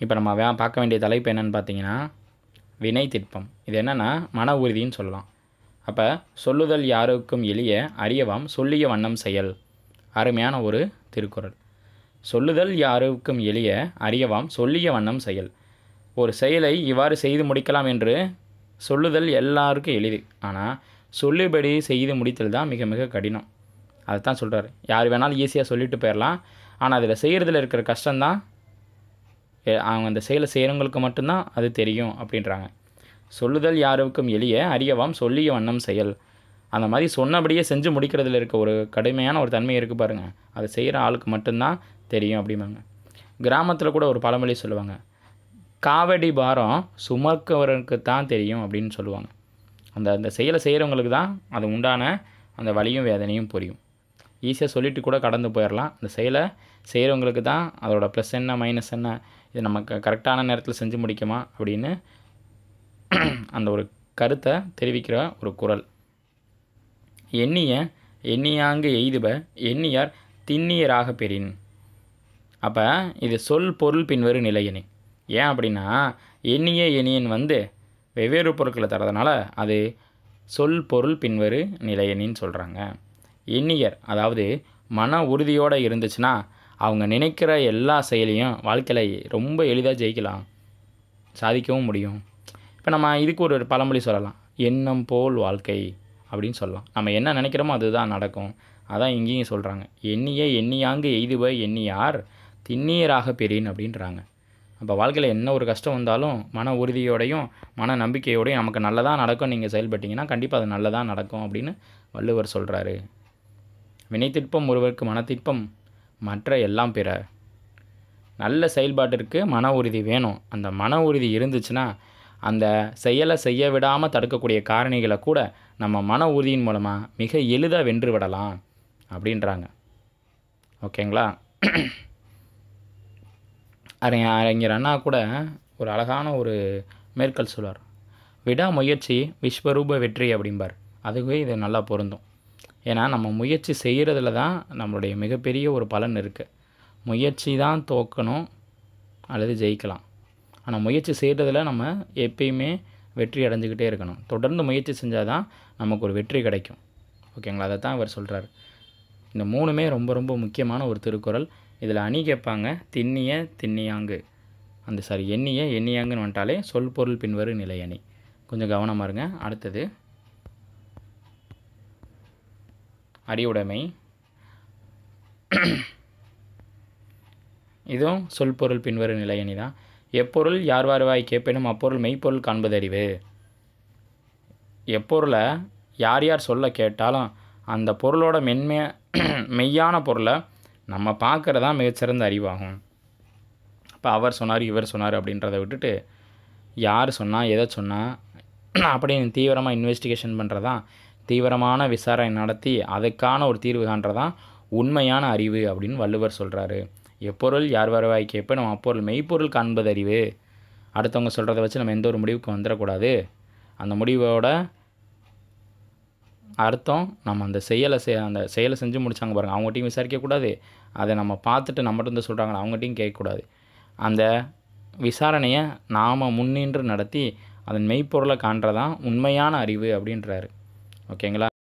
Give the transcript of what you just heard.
இப்போ நம்ம வே பார்க்க வேண்டிய தலைப்பு என்னன்னு பார்த்தீங்கன்னா வினை திட்பம் இது என்னென்னா மன உறுதின்னு சொல்லலாம் அப்போ சொல்லுதல் யாருக்கும் எளிய அறியவாம் சொல்லிய வண்ணம் செயல் அருமையான ஒரு திருக்குறள் சொல்லுதல் யாருக்கும் எளிய அறியவாம் சொல்லிய வண்ணம் செயல் ஒரு செயலை இவ்வாறு செய்து முடிக்கலாம் என்று சொல்லுதல் எல்லாருக்கும் எளிது ஆனால் சொல்லுபடி செய்து முடித்தல் தான் மிக மிக கடினம் அதுதான் சொல்கிறாரு யார் வேணாலும் ஈஸியாக சொல்லிட்டு போயிடலாம் ஆனால் அதில் செய்கிறதுல இருக்கிற கஷ்டம்தான் எ- அவங்க அந்த செயலை செய்கிறவங்களுக்கு மட்டும்தான் அது தெரியும் அப்படின்றாங்க சொல்லுதல் யாருக்கும் எளிய அறியவாம் சொல்லிய வண்ணம் செயல் அந்த மாதிரி சொன்னபடியே செஞ்சு முடிக்கிறதுல இருக்க ஒரு கடுமையான ஒரு தன்மை இருக்குது பாருங்கள் அதை செய்கிற ஆளுக்கு மட்டும்தான் தெரியும் அப்படிம்பாங்க கிராமத்தில் கூட ஒரு பழமொழி சொல்லுவாங்க காவடி பாரம் சுமக்கவருக்கு தான் தெரியும் அப்படின்னு சொல்லுவாங்க அந்த அந்த செயலை செய்கிறவங்களுக்கு தான் அது உண்டான அந்த வலியும் வேதனையும் புரியும் ஈஸியாக சொல்லிட்டு கூட கடந்து போயிடலாம் அந்த செயலை செய்கிறவங்களுக்கு தான் அதோட ப்ளஸ் என்ன மைனஸ் என்ன இது நமக்கு கரெக்டான நேரத்தில் செஞ்சு முடிக்குமா அப்படின்னு அந்த ஒரு கருத்தை தெரிவிக்கிற ஒரு குறள் எண்ணிய எண்ணியாங்கு எய்துப எண்ணியார் திண்ணியராக பெறின் அப்போ இது சொல் பொருள் பின்வரு நிலையணி ஏன் அப்படின்னா எண்ணிய எண்ணியன் வந்து வெவ்வேறு பொருட்களை தரதுனால அது சொல் பொருள் பின்வரு நிலையணின்னு சொல்கிறாங்க எண்ணியர் அதாவது மன உறுதியோடு இருந்துச்சுன்னா அவங்க நினைக்கிற எல்லா செயலையும் வாழ்க்கையில் ரொம்ப எளிதாக ஜெயிக்கலாம் சாதிக்கவும் முடியும் இப்போ நம்ம இதுக்கு ஒரு பழமொழி சொல்லலாம் எண்ணம் போல் வாழ்க்கை அப்படின்னு சொல்லலாம் நம்ம என்ன நினைக்கிறோமோ அதுதான் நடக்கும் அதான் இங்கேயும் சொல்கிறாங்க எண்ணிய எண்ணியாங்கு எய்துவ எண்ணியார் திண்ணியராக பெறின் அப்படின்றாங்க அப்போ வாழ்க்கையில் என்ன ஒரு கஷ்டம் வந்தாலும் மன உறுதியோடையும் மன நம்பிக்கையோடையும் நமக்கு நல்லதாக நடக்கும் நீங்கள் செயல்பட்டீங்கன்னா கண்டிப்பாக அது நல்லதாக நடக்கும் அப்படின்னு வள்ளுவர் சொல்கிறாரு வினைத்திற்பம் ஒருவருக்கு மனத்திற்பம் மற்ற எல்லாம் பிற நல்ல செயல்பாட்டிற்கு மன உறுதி வேணும் அந்த மன உறுதி இருந்துச்சுன்னா அந்த செயலை செய்ய விடாமல் தடுக்கக்கூடிய காரணிகளை கூட நம்ம மன உறுதியின் மூலமாக மிக எளிதாக வென்று விடலாம் அப்படின்றாங்க ஓகேங்களா அறிஞர் அறிஞர் அண்ணா கூட ஒரு அழகான ஒரு மேற்கல் சொல்வார் விடாமுயற்சி விஸ்வரூப வெற்றி அப்படிம்பார் அதுவே இது நல்லா பொருந்தும் ஏன்னா நம்ம முயற்சி செய்கிறதுல தான் நம்மளுடைய மிகப்பெரிய ஒரு பலன் இருக்குது முயற்சி தான் தோக்கணும் அல்லது ஜெயிக்கலாம் ஆனால் முயற்சி செய்கிறதுல நம்ம எப்பயுமே வெற்றி அடைஞ்சுக்கிட்டே இருக்கணும் தொடர்ந்து முயற்சி செஞ்சால் தான் நமக்கு ஒரு வெற்றி கிடைக்கும் ஓகேங்களா அதை தான் இவர் சொல்கிறார் இந்த மூணுமே ரொம்ப ரொம்ப முக்கியமான ஒரு திருக்குறள் இதில் அணி கேட்பாங்க திண்ணிய திண்ணியாங்கு அந்த சாரி எண்ணிய எண்ணியாங்குன்னு வந்துட்டாலே சொல் பொருள் பின்வரு நிலை அணி கொஞ்சம் கவனமாக இருங்க அடுத்தது அறிவுடைமை இதுவும் சொல் பொருள் பின்வரு நிலையணி தான் எப்பொருள் யார் வாருவாய் கேட்பேனும் அப்பொருள் மெய்ப்பொருள் காண்பதறிவு எப்பொருளை யார் யார் சொல்ல கேட்டாலும் அந்த பொருளோட மென்மைய மெய்யான பொருளை நம்ம பார்க்குறது தான் மிகச்சிறந்த அறிவாகும் இப்போ அவர் சொன்னார் இவர் சொன்னார் அப்படின்றத விட்டுட்டு யார் சொன்னால் எதை சொன்னால் அப்படின்னு தீவிரமாக இன்வெஸ்டிகேஷன் பண்ணுறதான் தீவிரமான விசாரணை நடத்தி அதுக்கான ஒரு தீர்வு காண்றதான் உண்மையான அறிவு அப்படின்னு வள்ளுவர் சொல்கிறாரு எப்பொருள் யார் வரவாய் கேட்ப நம்ம அப்பொருள் மெய்ப்பொருள் காண்பது அறிவு அடுத்தவங்க சொல்கிறத வச்சு நம்ம எந்த ஒரு முடிவுக்கு வந்துடக்கூடாது அந்த முடிவோட அர்த்தம் நம்ம அந்த செயலை செய் அந்த செயலை செஞ்சு முடிச்சாங்க பாருங்கள் அவங்ககிட்டையும் விசாரிக்கக்கூடாது அதை நம்ம பார்த்துட்டு நம்மகிட்ட இருந்து சொல்கிறாங்க அவங்ககிட்டையும் கேட்கக்கூடாது அந்த விசாரணையை நாம் முன்னின்று நடத்தி அதன் மெய்ப்பொருளை காண்றதான் உண்மையான அறிவு அப்படின்றாரு ஓகேங்களா